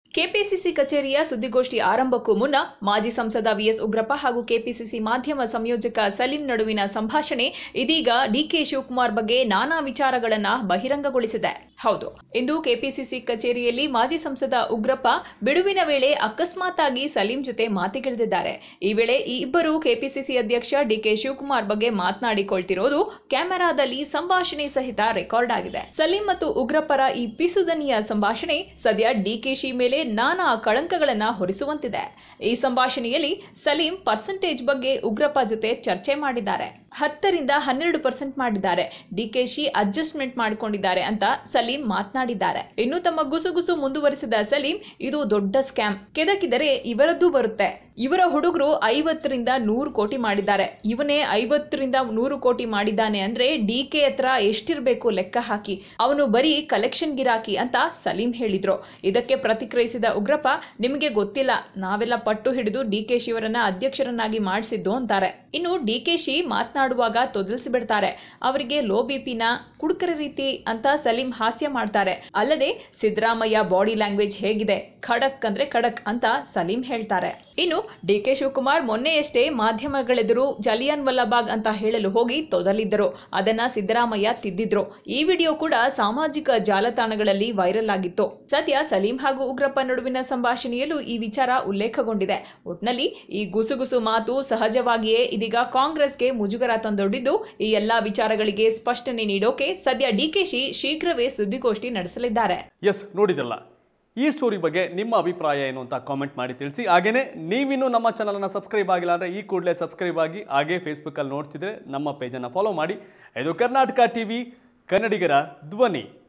KPCC ಕಚೇರಿಯ ಸುದ್ದಿಗೋಷ್ಠಿ ಆರಂಭಕ್ಕೂ ಮುನ್ನ ಮಾಜಿ ಸಂಸದ ವಿಎಸ್ ಉಗ್ರಪ್ಪ ಹಾಗೂ ಕೆಪಿಸಿಸಿ ಮಾಧ್ಯಮ ಸಂಯೋಜಕ ಸಲೀಂ ನಡುವಿನ ಸಂಭಾಷಣೆ ಇದೀಗ ಡಿಕೆ ಶಿವಕುಮಾರ್ ಬಗ್ಗೆ ನಾನಾ ವಿಚಾರಗಳನ್ನ ಬಹಿರಂಗಗೊಳಿಸಿದೆ ಹೌದು ಇಂದು ಕೆಪಿಸಿಸಿ ಕಚೇರಿಯಲ್ಲಿ ಮಾಜಿ ಸಂಸದ ಉಗ್ರಪ್ಪ ಬಿಡುವಿನ ವೇಳೆ ಅಕಸ್ಮಾತ್ ಆಗಿ ಸಲೀಂ ಜೊತೆ ಮಾತಿಗಿಳಿದಿದ್ದಾರೆ ಈ ವೇಳೆ ಈ ಇಬ್ಬರು ಕೆಪಿಸಿಸಿ ಅಧ್ಯಕ್ಷ ಡಿಕೆ ಶಿವಕುಮಾರ್ ಬಗ್ಗೆ ಮಾತನಾಡಿಕೊಳ್ತಿರೋದು ಕ್ಯಾಮೆರಾದಲ್ಲಿ ಸಂಭಾಷಣೆ ಸಹಿತ ರೆಕಾರ್ಡ್ ಆಗಿದೆ ಸಲೀಂ ಮತ್ತು ಉಗ್ರಪ್ಪರ ಈ ಪಿಸುದನಿಯ ಸಂಭಾಷಣೆ ಸದ್ಯ ಡಿಕೆಶಿ ಮೇಲೆ ನಾನಾ ಕಳಂಕಗಳನ್ನ ಹೊರಿಸುವಂತಿದೆ ಈ ಸಂಭಾಷಣೆಯಲ್ಲಿ ಸಲೀಂ ಪರ್ಸೆಂಟೇಜ್ ಬಗ್ಗೆ ಉಗ್ರಪ್ಪ ಜೊತೆ ಚರ್ಚೆ ಮಾಡಿದ್ದಾರೆ ಹತ್ತರಿಂದ ಹನ್ನೆರಡು ಪರ್ಸೆಂಟ್ ಮಾಡಿದ್ದಾರೆ ಡಿಕೆಶಿ ಅಡ್ಜಸ್ಟ್ಮೆಂಟ್ ಮಾಡಿಕೊಂಡಿದ್ದಾರೆ ಅಂತ ಸಲೀಂ ಮಾತನಾಡಿದ್ದಾರೆ ಇನ್ನು ತಮ್ಮ ಗುಸುಗುಸು ಮುಂದುವರಿಸಿದ ಸಲೀಂ ಇದು ದೊಡ್ಡ ಸ್ಕ್ಯಾಮ್ ಕೆದಕಿದರೆ ಇವರದ್ದು ಬರುತ್ತೆ ಇವರ ಹುಡುಗರು ಐವತ್ತರಿಂದ ನೂರು ಕೋಟಿ ಮಾಡಿದ್ದಾರೆ ಇವನೇ ಐವತ್ತರಿಂದ ನೂರು ಕೋಟಿ ಮಾಡಿದ್ದಾನೆ ಅಂದ್ರೆ ಡಿ ಕೆ ಹತ್ರ ಎಷ್ಟಿರ್ಬೇಕು ಲೆಕ್ಕ ಹಾಕಿ ಅವನು ಬರೀ ಕಲೆಕ್ಷನ್ ಗಿರಾಕಿ ಅಂತ ಸಲೀಂ ಹೇಳಿದ್ರು ಇದಕ್ಕೆ ಪ್ರತಿಕ್ರಿಯಿಸಿದ ಉಗ್ರಪ್ಪ ನಿಮಗೆ ಗೊತ್ತಿಲ್ಲ ನಾವೆಲ್ಲ ಪಟ್ಟು ಹಿಡಿದು ಡಿ ಕೆ ಶಿವರನ್ನ ಅಧ್ಯಕ್ಷರನ್ನಾಗಿ ಮಾಡಿಸಿದ್ದು ಅಂತಾರೆ ಇನ್ನು ಡಿ ಕೆ ಶಿ ಮಾತನಾಡುವಾಗ ತೊದಲಿಸಿಬಿಡ್ತಾರೆ ಅವರಿಗೆ ಲೋ ಬಿಪಿನ ಕುಡುಕರ ರೀತಿ ಅಂತ ಸಲೀಂ ಹಾಸ್ಯ ಮಾಡ್ತಾರೆ ಅಲ್ಲದೆ ಸಿದ್ದರಾಮಯ್ಯ ಬಾಡಿ ಲ್ಯಾಂಗ್ವೇಜ್ ಹೇಗಿದೆ ಖಡಕ್ ಅಂದ್ರೆ ಖಡಕ್ ಅಂತ ಸಲೀಂ ಹೇಳ್ತಾರೆ ಇನ್ನು ಡಿ ಕೆ ಶಿವಕುಮಾರ್ ಮೊನ್ನೆಯಷ್ಟೇ ಮಾಧ್ಯಮಗಳೆದುರು ಜಲಿಯನ್ ವಲ್ಲಭಾಗ್ ಅಂತ ಹೇಳಲು ಹೋಗಿ ತೊದಲಿದ್ದರು ಅದನ್ನ ಸಿದ್ದರಾಮಯ್ಯ ತಿದ್ದಿದ್ರು ಈ ವಿಡಿಯೋ ಕೂಡ ಸಾಮಾಜಿಕ ಜಾಲತಾಣಗಳಲ್ಲಿ ವೈರಲ್ ಆಗಿತ್ತು ಸದ್ಯ ಸಲೀಂ ಹಾಗೂ ಉಗ್ರಪ್ಪ ನಡುವಿನ ಸಂಭಾಷಣೆಯಲ್ಲೂ ಈ ವಿಚಾರ ಉಲ್ಲೇಖಗೊಂಡಿದೆ ಒಟ್ನಲ್ಲಿ ಈ ಗುಸುಗುಸು ಮಾತು ಸಹಜವಾಗಿಯೇ ಇದೀಗ ಕಾಂಗ್ರೆಸ್ಗೆ ಮುಜುಗರ ತಂದೊಡ್ಡಿದ್ದು ಈ ಎಲ್ಲಾ ವಿಚಾರಗಳಿಗೆ ಸ್ಪಷ್ಟನೆ ನೀಡೋಕೆ ಸದ್ಯ ಡಿಕೆಶಿ ಶೀಘ್ರವೇ ಸುದ್ದಿಗೋಷ್ಠಿ ನಡೆಸಲಿದ್ದಾರೆ ಎಸ್ ನೋಡಿದಲ್ಲ ಈ ಸ್ಟೋರಿ ಬಗ್ಗೆ ನಿಮ್ಮ ಅಭಿಪ್ರಾಯ ಏನು ಅಂತ ಕಾಮೆಂಟ್ ಮಾಡಿ ತಿಳಿಸಿ ಹಾಗೇನೇ ನೀವಿನ್ನೂ ನಮ್ಮ ಚಾನಲನ್ನು ಸಬ್ಸ್ಕ್ರೈಬ್ ಆಗಿಲ್ಲ ಅಂದರೆ ಈ ಕೂಡಲೇ ಸಬ್ಸ್ಕ್ರೈಬ್ ಆಗಿ ಹಾಗೇ ಫೇಸ್ಬುಕ್ಕಲ್ಲಿ ನೋಡ್ತಿದ್ರೆ ನಮ್ಮ ಪೇಜನ್ನು ಫಾಲೋ ಮಾಡಿ ಇದು ಕರ್ನಾಟಕ ಟಿ ವಿ ಕನ್ನಡಿಗರ ಧ್ವನಿ